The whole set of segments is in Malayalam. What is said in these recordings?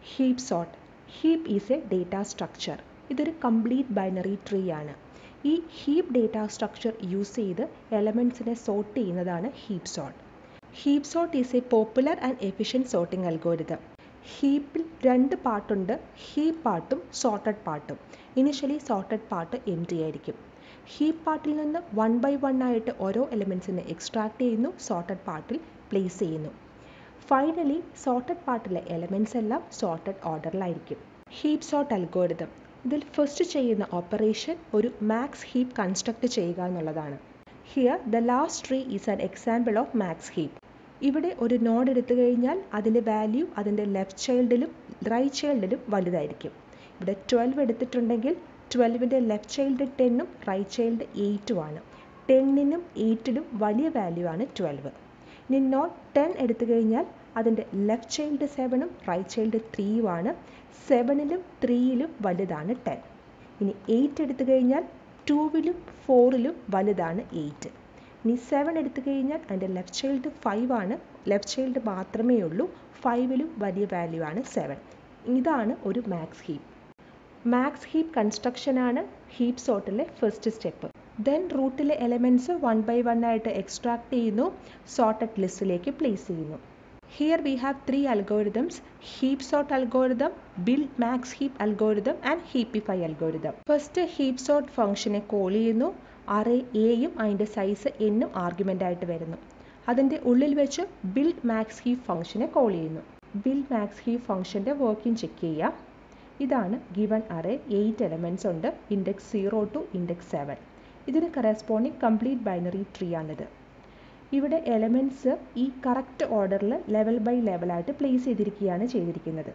heap sort heap is a data structure ഇതൊരു കംപ്ലീറ്റ് ബൈനറി ട്രീ ആണ് ഈ ഹീപ്പ് ഡേറ്റ സ്ട്രക്ചർ യൂസ് ചെയ്ത് എലമെൻറ്റ്സിനെ സോർട്ട് ചെയ്യുന്നതാണ് heap sort heap sort is a popular and efficient sorting algorithm ഹീപ്പിൽ രണ്ട് പാർട്ടുണ്ട് ഹീപ്പ് പാർട്ടും സോർട്ടഡ് പാർട്ടും initially sorted part empty ആയിരിക്കും ഹീപ്പ് പാർട്ടിൽ നിന്ന് വൺ ബൈ വൺ ആയിട്ട് ഓരോ എലമെൻറ്റ്സിനെ എക്സ്ട്രാക്ട് ചെയ്യുന്നു സോർട്ടഡ് പാർട്ടിൽ പ്ലേസ് ചെയ്യുന്നു ഫൈനലി സോർട്ടഡ് പാർട്ടിലെ എലമെൻറ്റ്സ് എല്ലാം സോർട്ടഡ് ഓർഡറിലായിരിക്കും ഹീപ്പ് സോർട്ട് അൽഗോരിതം ഇതിൽ ഫസ്റ്റ് ചെയ്യുന്ന ഓപ്പറേഷൻ ഒരു മാക്സ് ഹീപ്പ് കൺസ്ട്രക്ട് ചെയ്യുക എന്നുള്ളതാണ് here the last tree is an example of max heap ഇവിടെ ഒരു നോഡ് എടുത്തു കഴിഞ്ഞാൽ അതിൻ്റെ വാല്യൂ അതിൻ്റെ ലെഫ്റ്റ് ചൈൽഡിലും റൈറ്റ് ചൈൽഡിലും വലുതായിരിക്കും ഇവിടെ ട്വൽവ് എടുത്തിട്ടുണ്ടെങ്കിൽ ട്വൽവിൻ്റെ ലെഫ്റ്റ് ചൈൽഡ് ടെന്നും റൈറ്റ് ചൈൽഡ് എയ്റ്റും ആണ് ടെന്നിനും എയ്റ്റിലും വലിയ വാല്യൂ ആണ് ട്വൽവ് ഇനി നോട്ട് ടെൻ എടുത്തു കഴിഞ്ഞാൽ അതിൻ്റെ ലെഫ്റ്റ് ചൈൽഡ് സെവനും റൈറ്റ് ചൈൽഡ് ത്രീയും ആണ് സെവനിലും ത്രീയിലും വലുതാണ് ടെൻ ഇനി എയ്റ്റ് എടുത്തു കഴിഞ്ഞാൽ ടൂവിലും ഫോറിലും വലുതാണ് എയ്റ്റ് ഇനി സെവൻ എടുത്തു കഴിഞ്ഞാൽ അതിൻ്റെ ലെഫ്റ്റ് ചൈൽഡ് ഫൈവ് ആണ് ലെഫ്റ്റ് ചൈൽഡ് മാത്രമേ ഉള്ളൂ ഫൈവിലും വലിയ വാല്യൂ ആണ് സെവൻ ഇതാണ് ഒരു മാക്സ് ഹീപ്പ് മാക്സ് ഹീപ്പ് കൺസ്ട്രക്ഷനാണ് ഹീപ്പ് സോർട്ടിലെ ഫസ്റ്റ് സ്റ്റെപ്പ് ദെൻ റൂട്ടിലെ എലമെൻറ്റ്സ് വൺ ബൈ വൺ ആയിട്ട് എക്സ്ട്രാക്ട് ചെയ്യുന്നു സോർട്ടഡ് ലിസ്റ്റിലേക്ക് പ്ലേസ് ചെയ്യുന്നു here we have three algorithms heap sort algorithm build max heap algorithm and heapify algorithm first heap sort ഫംഗ്ഷനെ കോൾ ചെയ്യുന്നു അറേ എയും അതിൻ്റെ സൈസ് എന്നും ആർഗ്യുമെൻ്റ് ആയിട്ട് വരുന്നു അതിൻ്റെ ഉള്ളിൽ വെച്ച് ബിൽഡ് മാക്സ് ഹീപ്പ് ഫംഗ്ഷനെ കോൾ ചെയ്യുന്നു ബിൽഡ് മാക്സ് ഹീപ്പ് ഫംഗ്ഷൻ്റെ വർക്കിംഗ് ചെക്ക് ചെയ്യുക ഇതാണ് ഗിവൺ അറേ എയ്റ്റ് എലമെൻറ്റ്സ് ഉണ്ട് index zero to index seven ഇതിന് കറസ്പോണ്ടിങ് കംപ്ലീറ്റ് ബൈനറി ട്രീ ആണിത് ഇവിടെ എലമെൻറ്റ്സ് ഈ കറക്റ്റ് ഓർഡറിൽ ലെവൽ ബൈ ലെവലായിട്ട് പ്ലേസ് ചെയ്തിരിക്കുകയാണ് ചെയ്തിരിക്കുന്നത്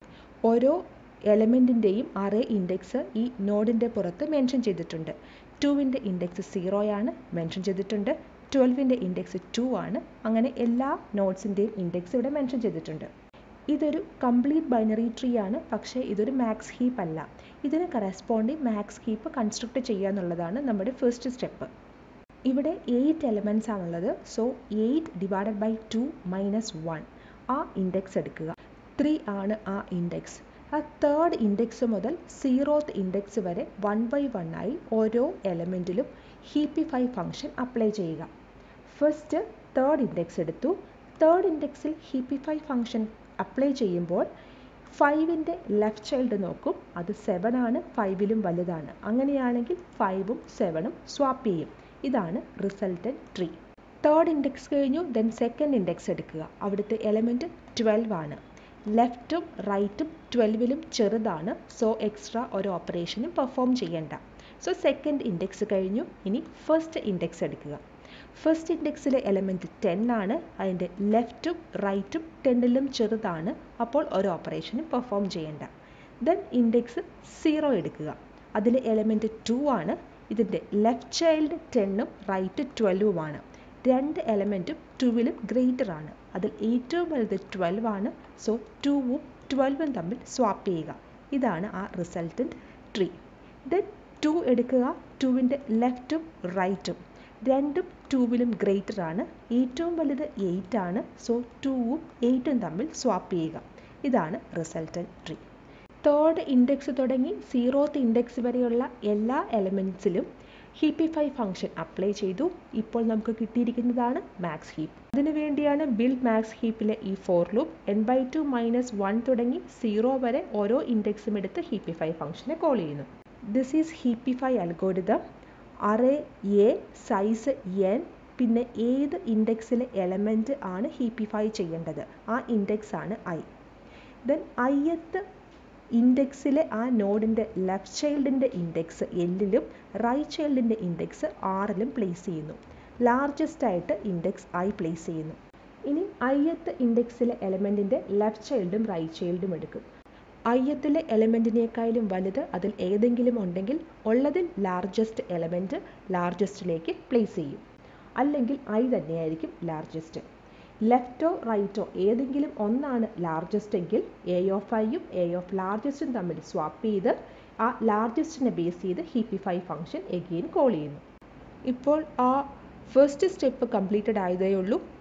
ഓരോ എലമെൻറ്റിൻ്റെയും അറേ ഇൻഡെക്സ് ഈ നോഡിൻ്റെ പുറത്ത് മെൻഷൻ ചെയ്തിട്ടുണ്ട് ടുവിൻ്റെ ഇൻഡെക്സ് സീറോയാണ് മെൻഷൻ ചെയ്തിട്ടുണ്ട് ട്വൽവിൻ്റെ ഇൻഡെക്സ് ടു ആണ് അങ്ങനെ എല്ലാ നോട്ട്സിൻ്റെയും ഇൻഡെക്സ് ഇവിടെ മെൻഷൻ ചെയ്തിട്ടുണ്ട് ഇതൊരു കംപ്ലീറ്റ് ബൈനറി ട്രീ ആണ് പക്ഷേ ഇതൊരു മാക്സ് ഹീപ്പ് അല്ല ഇതിന് കറസ്പോണ്ടിങ് മാക്സ് ഹീപ്പ് കൺസ്ട്രക്ട് ചെയ്യുക എന്നുള്ളതാണ് നമ്മുടെ ഫസ്റ്റ് സ്റ്റെപ്പ് ഇവിടെ എയ്റ്റ് എലമെൻറ്റ്സ് ആണുള്ളത് so eight divided by two minus one ആ ഇൻഡെക്സ് എടുക്കുക ത്രീ ആണ് ആ ഇൻഡെക്സ് ആ തേർഡ് ഇൻഡെക്സ് മുതൽ സീറോത്ത് ഇൻഡെക്സ് വരെ വൺ ബൈ വൺ ആയി ഓരോ എലമെൻറ്റിലും ഹീപ്പിഫൈ ഫംഗ്ഷൻ അപ്ലൈ ചെയ്യുക ഫസ്റ്റ് തേർഡ് ഇൻഡെക്സ് എടുത്തു തേർഡ് ഇൻഡെക്സിൽ ഹീപ്പിഫൈ ഫംഗ്ഷൻ അപ്ലൈ ചെയ്യുമ്പോൾ ഫൈവിൻ്റെ ലെഫ്റ്റ് ചൈൽഡ് നോക്കും അത് സെവൻ ആണ് ഫൈവിലും വലുതാണ് അങ്ങനെയാണെങ്കിൽ ഫൈവും സെവനും സ്വാപ്പ് ചെയ്യും ഇതാണ് റിസൾട്ടൻറ്റ് ട്രീ തേർഡ് ഇൻഡെക്സ് കഴിഞ്ഞു ദെൻ സെക്കൻഡ് ഇൻഡെക്സ് എടുക്കുക അവിടുത്തെ എലമെൻറ്റ് ട്വൽവ് ആണ് ലെഫ്റ്റും റൈറ്റും ട്വൽവിലും ചെറുതാണ് സോ എക്സ്ട്രാ ഒരു ഓപ്പറേഷനും പെർഫോം ചെയ്യേണ്ട സോ സെക്കൻഡ് ഇൻഡെക്സ് കഴിഞ്ഞു ഇനി ഫസ്റ്റ് ഇൻഡെക്സ് എടുക്കുക ഫസ്റ്റ് ഇൻഡെക്സിലെ എലമെൻറ്റ് ടെൻ ആണ് അതിൻ്റെ ലെഫ്റ്റും റൈറ്റും ടെന്നിലും ചെറുതാണ് അപ്പോൾ ഒരു ഓപ്പറേഷനും പെർഫോം ചെയ്യേണ്ട ദെൻ ഇൻഡെക്സ് സീറോ എടുക്കുക അതിൽ എലമെൻറ്റ് ടു ആണ് ഇതിൻ്റെ ലെഫ്റ്റ് ചൈൽഡ് ടെന്നും റൈറ്റ് ട്വൽവുമാണ് രണ്ട് എലമെൻറ്റും ടുവിലും ഗ്രേറ്റർ ആണ് അതിൽ ഏറ്റവും വലുത് ട്വൽവ് ആണ് സോ ടുവും ട്വൽവും തമ്മിൽ സ്വാപ്പ് ചെയ്യുക ഇതാണ് ആ റിസൾട്ടൻറ്റ് ട്രീ ദെൻ ടു എടുക്കുക ടുവിൻ്റെ ലെഫ്റ്റും റൈറ്റും രണ്ടും ടൂവിലും ഗ്രേറ്റർ ആണ് ഏറ്റവും വലുത് എയ്റ്റ് ആണ് സോ ടൂവും എയ്റ്റും തമ്മിൽ സ്വാപ്പ് ചെയ്യുക ഇതാണ് റിസൾട്ടൻറ്റ് ട്രീ തേർഡ് ഇൻഡെക്സ് തുടങ്ങി സീറോത്ത് ഇൻഡെക്സ് വരെയുള്ള എല്ലാ എലമെൻറ്റ്സിലും ഹീപ്പിഫൈ ഫംഗ്ഷൻ അപ്ലൈ ചെയ്തു ഇപ്പോൾ നമുക്ക് കിട്ടിയിരിക്കുന്നതാണ് മാക്സ് ഹീപ്പ് അതിനു വേണ്ടിയാണ് ബിൽഡ് മാക്സ് ഹീപ്പിലെ ഈ for loop N by two minus one തുടങ്ങി സീറോ വരെ ഓരോ ഇൻഡെക്സും എടുത്ത് ഹീപ്പിഫൈ ഫംഗ്ഷനെ കോൾ ചെയ്യുന്നു this is heapify algorithm array A size N പിന്നെ ഏത് ഇൻഡെക്സിലെ എലമെൻറ്റ് ആണ് ഹീപ്പിഫൈ ചെയ്യേണ്ടത് ആ ഇൻഡെക്സ് ആണ് ഐ ദെൻ ഐയത്ത് ഇൻഡെക്സിലെ ആ നോഡിൻ്റെ ലെഫ്റ്റ് ചൈൽഡിൻ്റെ ഇൻഡെക്സ് എല്ലിലും റൈറ്റ് ചൈൽഡിൻ്റെ ഇൻഡെക്സ് ആറിലും പ്ലേസ് ചെയ്യുന്നു ലാർജസ്റ്റ് ആയിട്ട് ഇൻഡെക്സ് ഐ പ്ലേസ് ചെയ്യുന്നു ഇനി ഐയത്ത് ഇൻഡെക്സിലെ എലമെൻറ്റിൻ്റെ ലെഫ്റ്റ് ചൈൽഡും റൈറ്റ് ചൈൽഡും എടുക്കും ഐയത്തിലെ എലമെൻറ്റിനേക്കാളും വലുത് അതിൽ ഏതെങ്കിലും ഉണ്ടെങ്കിൽ ഉള്ളതിൽ ലാർജസ്റ്റ് എലമെൻറ്റ് ലാർജസ്റ്റിലേക്ക് പ്ലേസ് ചെയ്യും അല്ലെങ്കിൽ ഐ തന്നെയായിരിക്കും ലാർജസ്റ്റ് ലെഫ്റ്റോ റൈറ്റോ ഏതെങ്കിലും ഒന്നാണ് ലാർജസ്റ്റ് എങ്കിൽ എ ഓഫ് ഐയും എ ഓഫ് ലാർജസ്റ്റും തമ്മിൽ സ്വാപ്പ് ചെയ്ത് ആ ലാർജസ്റ്റിനെ ബേസ് ചെയ്ത് ഹീപ്പിഫൈ ഫംഗ്ഷൻ എഗെയിൻ കോൾ ചെയ്യുന്നു ഇപ്പോൾ ആ ഫസ്റ്റ് സ്റ്റെപ്പ് കംപ്ലീറ്റഡ് ആയതേ ഉള്ളൂ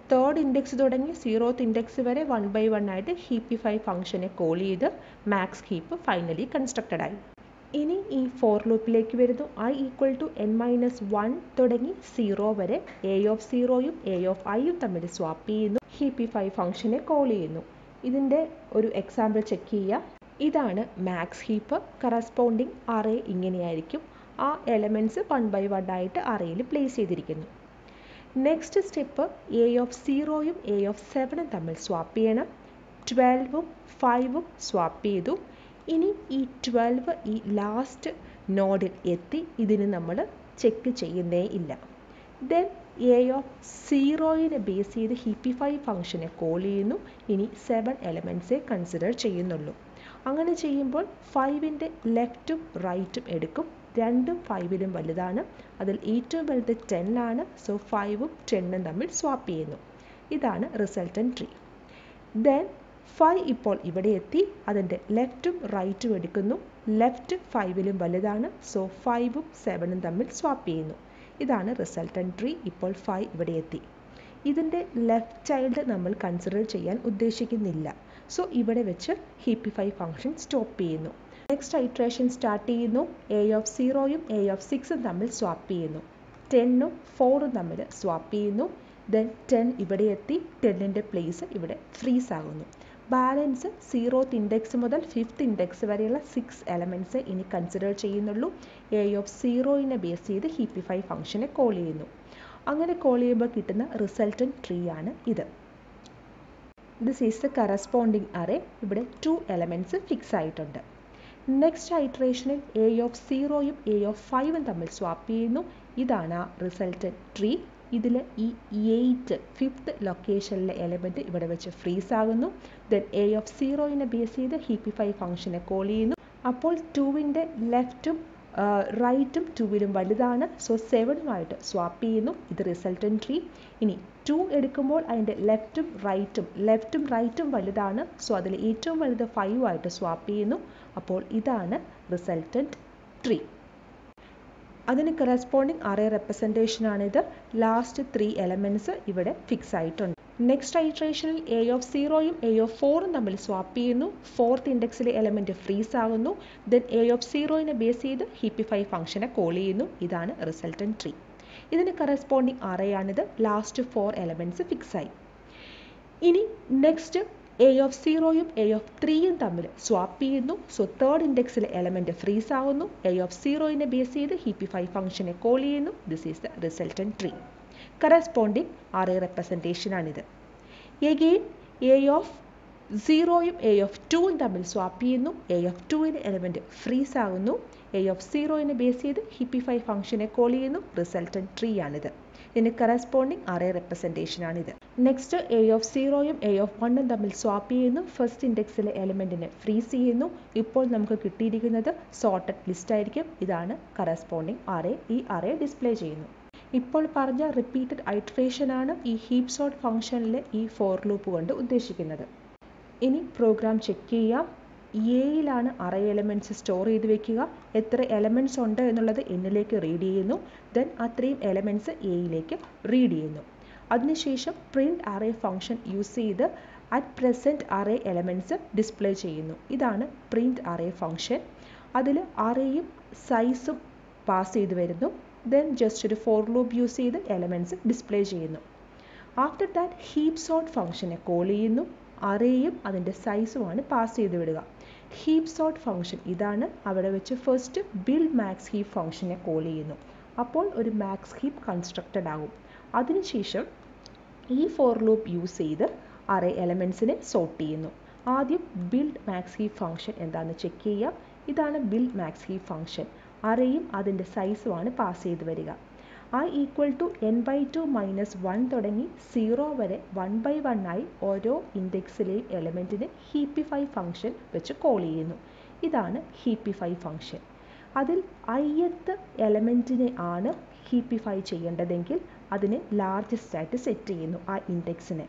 തേർഡ് ഇൻഡെക്സ് തുടങ്ങി സീറോത്ത് ഇൻഡെക്സ് വരെ വൺ ബൈ വൺ ആയിട്ട് ഹീപ്പിഫൈ ഫംഗ്ഷനെ കോൾ ചെയ്ത് മാക്സ് ഹീപ്പ് ഫൈനലി കൺസ്ട്രക്റ്റഡ് ആയി ഇനി ഈ ഫോർ ലൂപ്പിലേക്ക് വരുന്നു I equal to N minus one തുടങ്ങി സീറോ വരെ എ ഓഫ് സീറോയും എ ഓഫ് ഐയും തമ്മിൽ സ്വാപ്പ് ചെയ്യുന്നു ഹീപ്പിഫൈ ഫംഗ്ഷനെ കോൾ ചെയ്യുന്നു ഇതിൻ്റെ ഒരു എക്സാമ്പിൾ ചെക്ക് ചെയ്യുക ഇതാണ് മാക്സ് ഹീപ്പ് കറസ്പോണ്ടിങ് അറേ ഇങ്ങനെയായിരിക്കും ആ എലമെൻറ്റ്സ് വൺ ബൈ വൺ ആയിട്ട് അറേയിൽ പ്ലേസ് ചെയ്തിരിക്കുന്നു നെക്സ്റ്റ് സ്റ്റെപ്പ് എ ഓഫ് സീറോയും എ ഓഫ് സെവനും തമ്മിൽ സ്വാപ്പ് ചെയ്യണം ട്വൽവും ഫൈവും സ്വാപ്പ് ചെയ്തു ഇനി ഈ ട്വൽവ് ഈ ലാസ്റ്റ് നോഡിൽ എത്തി ഇതിന് നമ്മൾ ചെക്ക് ചെയ്യുന്നേ ഇല്ല ദെൻ എ ഓഫ് സീറോയിനെ ബേസ് ചെയ്ത് ഹിപ്പിഫൈ ഫംഗ്ഷനെ കോൾ ചെയ്യുന്നു ഇനി സെവൻ എലമെൻറ്റ്സേ കൺസിഡർ ചെയ്യുന്നുള്ളൂ അങ്ങനെ ചെയ്യുമ്പോൾ ഫൈവിൻ്റെ ലെഫ്റ്റും റൈറ്റും എടുക്കും രണ്ടും ഫൈവിലും വലുതാണ് അതിൽ ഏറ്റവും വലുത് ടെൻ ആണ് സോ ഫൈവും ടെന്നും തമ്മിൽ സ്വാപ്പ് ചെയ്യുന്നു ഇതാണ് റിസൾട്ടൻ ട്രീ ദെൻ ഫൈവ് ഇപ്പോൾ ഇവിടെ എത്തി അതിൻ്റെ ലെഫ്റ്റും റൈറ്റും എടുക്കുന്നു ലെഫ്റ്റ് ഫൈവിലും വലുതാണ് സോ ഫൈവും സെവനും തമ്മിൽ സ്വാപ്പ് ചെയ്യുന്നു ഇതാണ് റിസൾട്ടൻ ട്രീ ഇപ്പോൾ ഫൈവ് ഇവിടെ എത്തി ഇതിൻ്റെ ലെഫ്റ്റ് ചൈൽഡ് നമ്മൾ കൺസിഡർ ചെയ്യാൻ ഉദ്ദേശിക്കുന്നില്ല സോ ഇവിടെ വെച്ച് ഹിപ്പിഫൈ ഫംഗ്ഷൻ സ്റ്റോപ്പ് ചെയ്യുന്നു നെക്സ്റ്റ് ഐട്രേഷൻ സ്റ്റാർട്ട് ചെയ്യുന്നു എ ഓഫ് സീറോയും എ ഓഫ് സിക്സും തമ്മിൽ സ്വാപ്പ് ചെയ്യുന്നു ടെന്നും ഫോറും തമ്മിൽ സ്വാപ്പ് ചെയ്യുന്നു ദെൻ ടെൻ ഇവിടെ എത്തി ടെന്നിൻ്റെ പ്ലേസ് ഇവിടെ ഫ്രീസ് ആകുന്നു ബാലൻസ് സീറോത്ത് ഇൻഡെക്സ് മുതൽ ഫിഫ്ത്ത് ഇൻഡെക്സ് വരെയുള്ള സിക്സ് എലമെൻറ്റ്സ് ഇനി കൺസിഡർ ചെയ്യുന്നുള്ളൂ എ ഓഫ് സീറോയിനെ ബേസ് ചെയ്ത് ഹിപ്പിഫൈ ഫംഗ്ഷനെ കോൾ ചെയ്യുന്നു അങ്ങനെ കോൾ ചെയ്യുമ്പോൾ കിട്ടുന്ന റിസൾട്ടൻ ട്രീ ആണ് ഇത് this is the corresponding array ഇവിടെ ടു എലമെൻറ്റ്സ് ഫിക്സ് ആയിട്ടുണ്ട് നെക്സ്റ്റ് ഐട്രേഷനിൽ എ ഓഫ് സീറോയും എ ഓഫ് ഫൈവും തമ്മിൽ സ്വാപ്പ് ചെയ്യുന്നു ഇതാണ് ആ റിസൾട്ടൻ ട്രീ ഇതിൽ ഈ എയ്റ്റ് ഫിഫ്ത്ത് ലൊക്കേഷനിലെ എലമെൻറ്റ് ഇവിടെ വെച്ച് ഫ്രീസ് ആകുന്നു ദെൻ എ ഓഫ് സീറോയിനെ ബേസ് ചെയ്ത് ഹിപ്പിഫൈ ഫംഗ്ഷനെ കോൾ ചെയ്യുന്നു അപ്പോൾ ടുവിൻ്റെ ലെഫ്റ്റും റൈറ്റും ടുവിലും വലുതാണ് സോ സെവനുമായിട്ട് സ്വാപ്പ് ചെയ്യുന്നു ഇത് റിസൾട്ടൻ ട്രീ ഇനി ടു എടുക്കുമ്പോൾ അതിൻ്റെ ലെഫ്റ്റും റൈറ്റും ലെഫ്റ്റും റൈറ്റും വലുതാണ് സോ അതിൽ ഏറ്റവും വലുത് ഫൈവ് ആയിട്ട് സ്വാപ്പ് ചെയ്യുന്നു അപ്പോൾ ഇതാണ് റിസൾട്ടൻറ്റ് ട്രീ അതിന് കറസ്പോണ്ടിങ് അറേ റെപ്രസെൻറ്റേഷനാണിത് ലാസ്റ്റ് ത്രീ എലമെൻറ്റ്സ് ഇവിടെ ഫിക്സ് ആയിട്ടുണ്ട് നെക്സ്റ്റ് ഐട്രേഷനിൽ എ ഓഫ് സീറോയും എ ഓഫ് ഫോറും തമ്മിൽ സ്വാപ്പ് ചെയ്യുന്നു ഫോർത്ത് ഇൻഡെക്സിലെ എലമെൻറ്റ് ഫ്രീസ് ആകുന്നു ദെൻ എ ഓഫ് സീറോയിനെ ബേസ് ചെയ്ത് ഹിപ്പിഫൈ ഫംഗ്ഷനെ കോൾ ചെയ്യുന്നു ഇതാണ് റിസൾട്ടൻ ട്രീ ഇതിന് കറസ്പോണ്ടിങ് അറേയാണിത് ലാസ്റ്റ് ഫോർ എലമെൻറ്റ്സ് ഫിക്സ് ആയി ഇനി നെക്സ്റ്റ് എ ഓഫ് സീറോയും എ ഓഫ് ത്രീയും തമ്മിൽ സ്വാപ്പ് ചെയ്യുന്നു സോ തേർഡ് ഇൻഡെക്സിലെ എലമെൻറ്റ് ഫ്രീസ് ആവുന്നു എ ഓഫ് സീറോയിനെ ബേസ് ചെയ്ത് ഹിപ്പിഫൈ ഫംഗ്ഷനെ കോൾ ചെയ്യുന്നു this is the resultant tree corresponding array റെപ്രസെൻറ്റേഷനാണിത് എഗെയിൻ എ ഓഫ് സീറോയും എ ഓഫ് ടുവും തമ്മിൽ സ്വാപ്പ് ചെയ്യുന്നു എ ഓഫ് ടുവിൻ്റെ എലമെൻറ്റ് ഫ്രീസ് ആകുന്നു എ ഓഫ് സീറോയിനെ ബേസ് ചെയ്ത് ഹിപ്പിഫൈ ഫംഗ്ഷനെ കോൾ ചെയ്യുന്നു റിസൾട്ടൻ ട്രീ ആണിത് ഇതിന് കറസ്പോണ്ടിങ് അറേ റെപ്രസെൻറ്റേഷനാണിത് നെക്സ്റ്റ് എ ഓഫ് സീറോയും എ ഓഫ് വണ്ണും തമ്മിൽ സ്വാപ്പ് ചെയ്യുന്നു ഫസ്റ്റ് ഇൻഡെക്സിലെ എലമെൻറ്റിനെ ഫ്രീസ് ചെയ്യുന്നു ഇപ്പോൾ നമുക്ക് കിട്ടിയിരിക്കുന്നത് സോർട്ടഡ് ലിസ്റ്റ് ആയിരിക്കും ഇതാണ് കറസ്പോണ്ടിങ് അറേ ഈ അറേ ഡിസ്പ്ലേ ചെയ്യുന്നു ഇപ്പോൾ പറഞ്ഞ റിപ്പീറ്റഡ് ഐട്രേഷൻ ആണ് ഈ ഹീപ് സോർട്ട് ഫംഗ്ഷനിലെ ഈ ഫോർ ലൂപ്പ് കൊണ്ട് ഉദ്ദേശിക്കുന്നത് ഇനി പ്രോഗ്രാം ചെക്ക് ചെയ്യാം എയിലാണ് അറേ എലമെൻറ്റ്സ് സ്റ്റോർ ചെയ്ത് വെക്കുക എത്ര എലമെൻറ്റ്സ് ഉണ്ട് എന്നുള്ളത് എന്നിലേക്ക് റീഡ് ചെയ്യുന്നു ദെൻ അത്രയും എലമെൻറ്റ്സ് എയിലേക്ക് റീഡ് ചെയ്യുന്നു അതിനുശേഷം പ്രിൻറ്റ് അറേ ഫംഗ്ഷൻ യൂസ് ചെയ്ത് at present array elements display ചെയ്യുന്നു ഇതാണ് പ്രിൻറ്റ് അറേ ഫംഗ്ഷൻ അതിൽ അറേയും സൈസും പാസ് ചെയ്ത് വരുന്നു ദെൻ ജസ്റ്റ് ഒരു ഫോർ ലൂപ്പ് യൂസ് ചെയ്ത് എലമെൻറ്റ്സ് ഡിസ്പ്ലേ ചെയ്യുന്നു ആഫ്റ്റർ ദാറ്റ് ഹീപ് സോർട്ട് ഫംഗ്ഷനെ കോൾ ചെയ്യുന്നു അറേയും അതിൻ്റെ സൈസുമാണ് പാസ് ചെയ്ത് വിടുക ഹീപ് സോർട്ട് ഫംഗ്ഷൻ ഇതാണ് അവിടെ വെച്ച് ഫസ്റ്റ് ബിൽഡ് മാക്സ് ഹീപ് ഫംഗ്ഷനെ കോൾ ചെയ്യുന്നു അപ്പോൾ ഒരു മാക്സ് ഹീപ് കൺസ്ട്രക്റ്റഡ് ആകും അതിനുശേഷം ഈ ഫോർ ലൂപ്പ് യൂസ് ചെയ്ത് അറേ എലമെൻറ്റ്സിനെ സോർട്ട് ചെയ്യുന്നു ആദ്യം ബിൽഡ് മാക്സ് ഹീപ് ഫംഗ്ഷൻ എന്താണെന്ന് ചെക്ക് ചെയ്യാം ഇതാണ് ബിൽഡ് മാക്സ് ഹീപ് ഫംഗ്ഷൻ അറേയും അതിൻ്റെ സൈസുമാണ് പാസ് ചെയ്ത് വരിക I equal to N by two minus one തുടങ്ങി സീറോ വരെ വൺ ബൈ വൺ ആയി ഓരോ ഇൻഡെക്സിലെയും എലമെൻറ്റിന് ഹീപ്പിഫൈ ഫംഗ്ഷൻ വെച്ച് കോൾ ചെയ്യുന്നു ഇതാണ് ഹീപ്പിഫൈ ഫംഗ്ഷൻ അതിൽ ഐയത്ത് എലമെൻറ്റിനെ ആണ് ഹീപ്പിഫൈ ചെയ്യേണ്ടതെങ്കിൽ അതിനെ ലാർജസ്റ്റ് ആയിട്ട് സെറ്റ് ചെയ്യുന്നു ആ ഇൻഡെക്സിനെ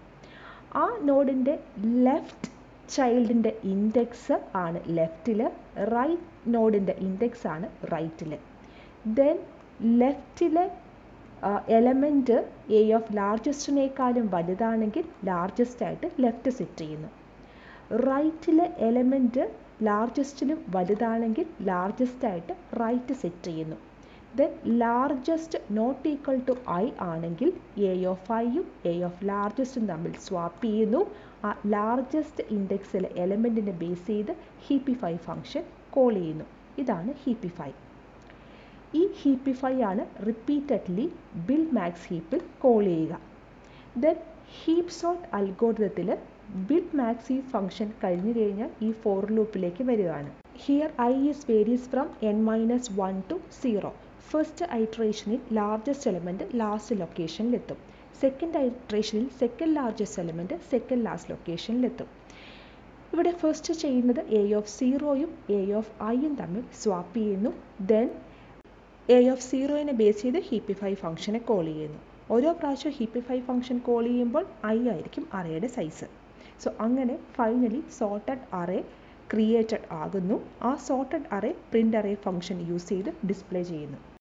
ആ നോഡിൻ്റെ ലെഫ്റ്റ് ചൈൽഡിൻ്റെ ഇൻഡെക്സ് ആണ് ലെഫ്റ്റിൽ റൈറ്റ് നോഡിൻ്റെ ഇൻഡെക്സ് ആണ് റൈറ്റിൽ ദെൻ ലെഫ്റ്റിലെ എലമെൻറ്റ് എ ഓഫ് ലാർജസ്റ്റിനേക്കാളും വലുതാണെങ്കിൽ ലാർജസ്റ്റ് ആയിട്ട് ലെഫ്റ്റ് സെറ്റ് ചെയ്യുന്നു റൈറ്റിലെ എലമെൻറ്റ് ലാർജസ്റ്റിലും വലുതാണെങ്കിൽ ലാർജസ്റ്റ് ആയിട്ട് റൈറ്റ് സെറ്റ് ചെയ്യുന്നു then largest not equal to I ആണെങ്കിൽ എ ഓഫ് ഐയും എ ഓഫ് ലാർജസ്റ്റും തമ്മിൽ സ്വാപ്പ് ചെയ്യുന്നു ആ ലാർജസ്റ്റ് ഇൻഡെക്സിലെ എലമെൻറ്റിനെ ബേസ് ചെയ്ത് ഹീപ്പിഫൈ ഫംഗ്ഷൻ കോൾ ചെയ്യുന്നു ഇതാണ് ഹീപ്പിഫൈ ഈ ഹീപ്പിഫൈ ആണ് റിപ്പീറ്റഡ്ലി ബിൽ മാക്സ് ഹീപ്പിൽ കോൾ ചെയ്യുക ദെൻ ഹീപ്പ് സോർട്ട് അൽഗോരിതത്തിൽ ബിൽ മാക്സ് ഹീപ്പ് ഫംഗ്ഷൻ കഴിഞ്ഞു കഴിഞ്ഞാൽ ഈ ഫോർ ലൂപ്പിലേക്ക് വരികയാണ് here I is varies from N minus one to zero first ഐട്രേഷനിൽ largest element last ലൊക്കേഷനിലെത്തും സെക്കൻഡ് ഐട്രേഷനിൽ second largest element second last ലൊക്കേഷനിലെത്തും ഇവിടെ ഫസ്റ്റ് ചെയ്യുന്നത് എ ഓഫ് സീറോയും എ ഓഫ് ഐയും തമ്മിൽ സ്വാപ്പ് ചെയ്യുന്നു ദെൻ എ ഓഫ് സീറോയിനെ ബേസ് ചെയ്ത് ഹീപ്പിഫൈ ഫംഗ്ഷനെ കോൾ ചെയ്യുന്നു ഓരോ പ്രാവശ്യം ഹീപ്പിഫൈ ഫംഗ്ഷൻ കോൾ ചെയ്യുമ്പോൾ ഐ ആയിരിക്കും അറയുടെ സൈസ് സോ അങ്ങനെ ഫൈനലി സോർട്ടഡ് അറേ ക്രിയേറ്റഡ് ആകുന്നു ആ sorted array print array function use ചെയ്ത് ഡിസ്പ്ലേ ചെയ്യുന്നു